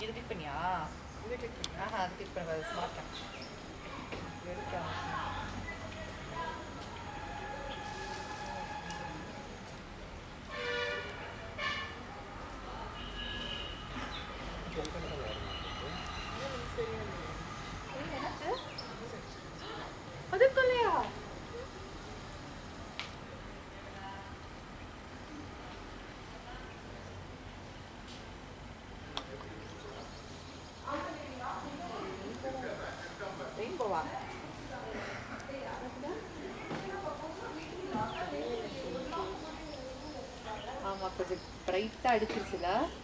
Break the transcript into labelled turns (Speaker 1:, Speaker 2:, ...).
Speaker 1: இது கிளிக் பண்ணியா இது கிளிக் பண்ணி ஆஹா அது கிளிக் பண்ண ஸ்மார்ட் கேட்ச் எடுக்கலாம் என்னாச்சு அதுக்குள்ளயா ரெயின்போவா ஆமா கொஞ்சம் பிரைட்டா அடிச்சிருச்சுல